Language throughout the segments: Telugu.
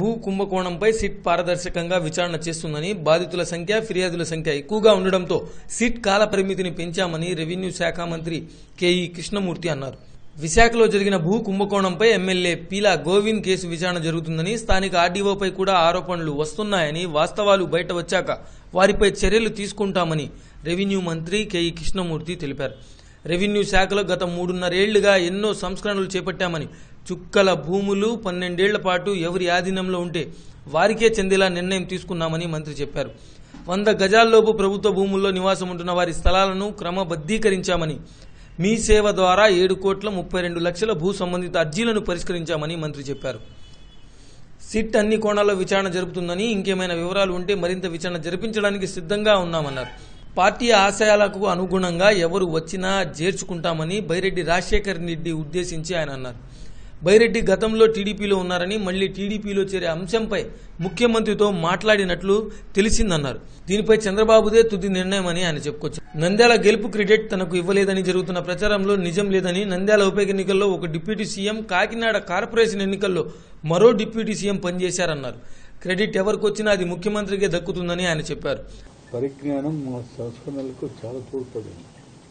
భూ కుంభకోణంపై సిట్ పారదర్శకంగా విచారణ చేస్తుందని బాధితుల సంఖ్య ఫిర్యాదుల సంఖ్య ఎక్కువగా ఉండడంతో సిట్ కాల పరిమితిని పెంచామని రెవెన్యూ శాఖ మంత్రి కెఈ కృష్ణమూర్తి అన్నారు విశాఖలో జరిగిన భూ కుంభకోణంపై ఎమ్మెల్యే పీలా గోవింద్ కేసు విచారణ జరుగుతుందని స్థానిక ఆర్డీఓపై కూడా ఆరోపణలు వస్తున్నాయని వాస్తవాలు బయట వచ్చాక వారిపై చర్యలు తీసుకుంటామని రెవెన్యూ మంత్రి కెఈ కృష్ణమూర్తి తెలిపారు రెవెన్యూ శాఖలో గత మూడున్నరేళ్లుగా ఎన్నో సంస్కరణలు చేపట్టామని చుక్కల భూములు పన్నెండేళ్ల పాటు ఎవరి ఆధీనంలో ఉంటే వారికే చెందేలా నిర్ణయం తీసుకున్నామని మంత్రి చెప్పారు వంద గజాల్లోపు ప్రభుత్వ భూముల్లో నివాసం ఉంటున్న వారి స్థలాలను క్రమబద్దీకరించామని మీ సేవ ద్వారా ఏడు కోట్ల ముప్పై రెండు లక్షల భూ సంబంధిత అర్జీలను పరిష్కరించామని మంత్రి చెప్పారు సిట్ అన్ని కోణాల్లో విచారణ జరుపుతుందని ఇంకేమైనా వివరాలు ఉంటే మరింత విచారణ జరిపించడానికి సిద్ధంగా ఉన్నామన్నారు పార్టీ ఆశయాలకు అనుగుణంగా ఎవరు వచ్చినా చేర్చుకుంటామని బైరెడ్డి రాజశేఖర్ రెడ్డి ఉద్దేశించి ఆయన అన్నారు బైరెడ్డి గతంలో టీడీపీలో ఉన్నారని మళ్లీ టీడీపీలో చేరే అంశంపై ముఖ్యమంత్రితో మాట్లాడినట్లు తెలిసిందన్నారు దీనిపై చంద్రబాబుదే తుది నిర్ణయం అని ఆయన చెప్పుకొచ్చారు నంద్యాల గెలుపు క్రెడిట్ తనకు ఇవ్వలేదని జరుగుతున్న ప్రచారంలో నిజం లేదని నంద్యాల ఉప ఎన్నికల్లో ఒక డిప్యూటీ సీఎం కాకినాడ కార్పొరేషన్ ఎన్నికల్లో మరో డిప్యూటీ సీఎం పనిచేశారన్నారు క్రెడిట్ ఎవరికి వచ్చినా అది ముఖ్యమంత్రికే దక్కుతుందని ఆయన చెప్పారు పరిజ్ఞానం మా సంస్కరణలకు చాలా తోడ్పడింది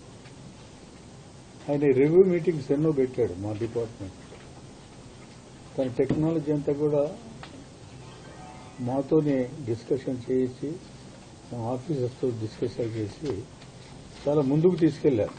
ఆయన రివ్యూ మీటింగ్స్ ఎన్నో పెట్టాడు మా డిపార్ట్మెంట్ తన టెక్నాలజీ అంతా కూడా మాతోనే డిస్కషన్ చేసి మా ఆఫీసర్స్తో డిస్కషన్ చేసి చాలా ముందుకు తీసుకెళ్లారు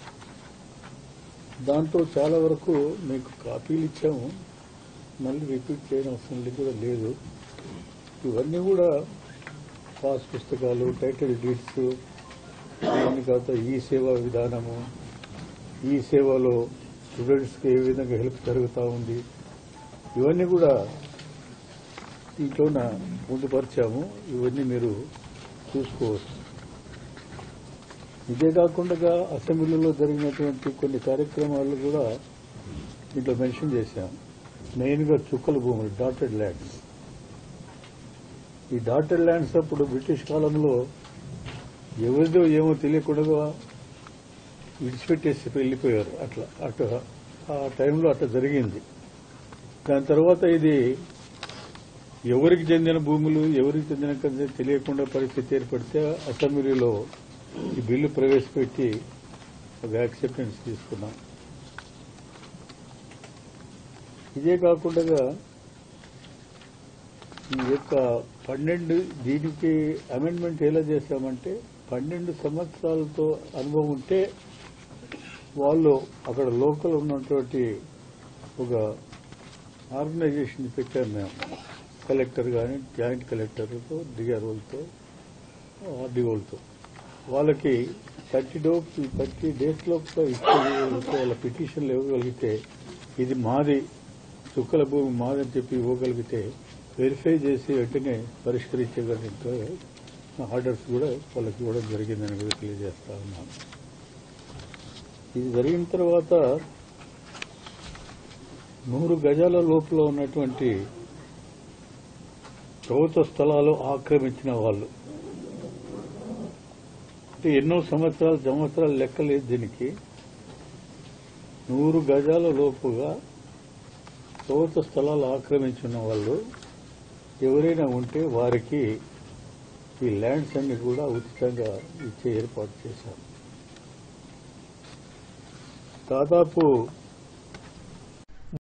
దాంతో చాలా వరకు మీకు కాపీలు ఇచ్చాము మళ్ళీ రిపీట్ చేయడం అవసరం కూడా లేదు ఇవన్నీ కూడా పాస్ పుస్తకాలు టైటిల్ డీడ్స్ ఇవన్నీ కాక ఈ సేవా విధానము ఈ సేవలో స్టూడెంట్స్కి ఏ విధంగా హెల్ప్ జరుగుతూ ఉంది ఇవన్నీ కూడా దీంట్లోన పొందుపరిచాము ఇవన్నీ మీరు చూసుకోవచ్చు ఇదే కాకుండా అసెంబ్లీలో జరిగినటువంటి కొన్ని కార్యక్రమాలు కూడా దీంట్లో మెన్షన్ చేశాం మెయిన్గా చుక్కల భూములు డాటెడ్ ల్యాండ్స్ ఈ డాటెడ్ ల్యాండ్స్ అప్పుడు బ్రిటిష్ కాలంలో ఎవరిదో ఏమో తెలియకుండా విడిచిపెట్టేసి వెళ్ళిపోయారు అట్లా అటు ఆ టైంలో అట్లా జరిగింది దాని తర్వాత ఇది ఎవరికి చెందిన భూములు ఎవరికి చెందిన కదా తెలియకుండా పరిస్థితి ఏర్పడితే అసెంబ్లీలో ఈ బిల్లు ప్రవేశపెట్టి ఒక యాక్సెప్టెన్స్ తీసుకున్నాం ఇదే కాకుండా ఈ యొక్క పన్నెండు దీనికి అమెండ్మెంట్ ఎలా చేశామంటే పన్నెండు సంవత్సరాలతో అనుభవం ఉంటే వాళ్ళు అక్కడ లోకల్ ఉన్నటువంటి ఒక ఆర్గనైజేషన్ పెట్టాము మేము కలెక్టర్ కానీ జాయింట్ కలెక్టర్లతో డిఆర్ఓలతో ఆర్డీఓలతో వాళ్ళకి థర్టీ డో థర్టీ డేస్ లోపల ఇచ్చే వాళ్ళ పిటిషన్లు ఇవ్వగలిగితే ఇది మాది చుక్కల భూమి మాదని చెప్పి ఇవ్వగలిగితే వెరిఫై చేసి వెంటనే పరిష్కరించగలిగితే ఆర్డర్స్ కూడా వాళ్ళకి ఇవ్వడం జరిగిందని కూడా తెలియజేస్తా ఉన్నాను ఇది జరిగిన తర్వాత నూరు గజాల లోపల ఉన్నటువంటి ప్రభుత్వ స్థలాలు ఆక్రమించిన వాళ్ళు అంటే ఎన్నో సంవత్సరాలు సంవత్సరాలు లెక్కలేదు దీనికి నూరు గజాల లోపుగా ప్రభుత్వ స్థలాలు ఆక్రమించిన వాళ్ళు ఎవరైనా ఉంటే వారికి ఈ ల్యాండ్స్ అన్ని కూడా ఉచితంగా ఇచ్చే ఏర్పాటు చేశారు దాదాపు